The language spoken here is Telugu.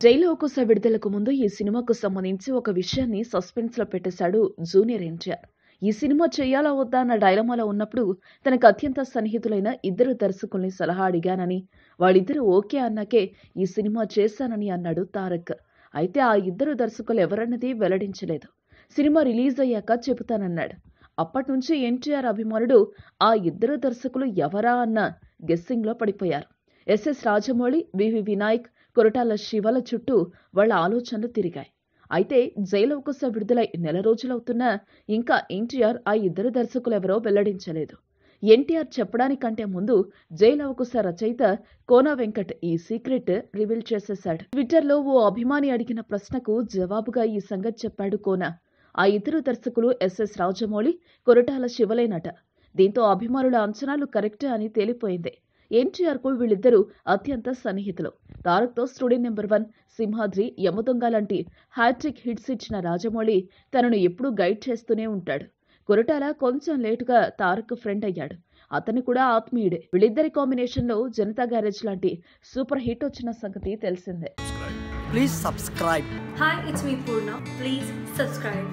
జైలు ఒక్కస విడుదలకు ముందు ఈ సినిమాకు సంబంధించి ఒక విషయాన్ని సస్పెన్స్ లో పెట్టేశాడు జూనియర్ ఎన్టీఆర్ ఈ సినిమా చేయాలా వద్దా అన్న డైలమాలో ఉన్నప్పుడు తనకు అత్యంత సన్నిహితులైన ఇద్దరు దర్శకుల్ని సలహా అడిగానని వాళ్ళిద్దరూ ఓకే అన్నాకే ఈ సినిమా చేశానని అన్నాడు తారక్ అయితే ఆ ఇద్దరు దర్శకులు ఎవరన్నది వెల్లడించలేదు సినిమా రిలీజ్ అయ్యాక చెబుతానన్నాడు అప్పటి నుంచి ఎన్టీఆర్ అభిమానుడు ఆ ఇద్దరు దర్శకులు ఎవరా అన్న గెస్సింగ్ లో పడిపోయారు ఎస్ఎస్ రాజమౌళి వివి వినాయక్ కొరటాల శివల చుట్టూ వాళ్ళ ఆలోచనలు తిరిగాయి అయితే జైలు అవకాశ విడుదలై నెల రోజులవుతున్నా ఇంకా ఎన్టీఆర్ ఆ ఇద్దరు దర్శకులెవరో వెల్లడించలేదు ఎన్టీఆర్ చెప్పడానికంటే ముందు జైలు అవకాశ రచయిత కోనా వెంకట్ ఈ సీక్రెట్ రివీల్ చేసేశాడు ట్విట్టర్లో ఓ అభిమాని అడిగిన ప్రశ్నకు జవాబుగా ఈ సంగతి చెప్పాడు కోనా ఆ ఇద్దరు దర్శకులు ఎస్ఎస్ రాజమౌళి కొరటాల శివలేనట దీంతో అభిమానుల అంచనాలు కరెక్టే అని తేలిపోయింది ఎన్టీఆర్ కు వీళ్ళిద్దరూ అత్యంత సన్నిహితులు తారక్తో student number one Simhadri Yamadonga లాంటి హ్యాట్రిక్ హిట్స్ ఇచ్చిన రాజమౌళి తనను ఎప్పుడూ గైడ్ చేస్తూనే ఉంటాడు కొరటాల కొంచెం లేటుగా తారక్ ఫ్రెండ్ అయ్యాడు అతను కూడా ఆత్మీయుడే వీళ్ళిద్దరి కాంబినేషన్ లో జనతా గ్యారేజ్ లాంటి సూపర్ హిట్ వచ్చిన సంగతి తెలిసిందే Please subscribe. Hi, it's me Purna. Please subscribe.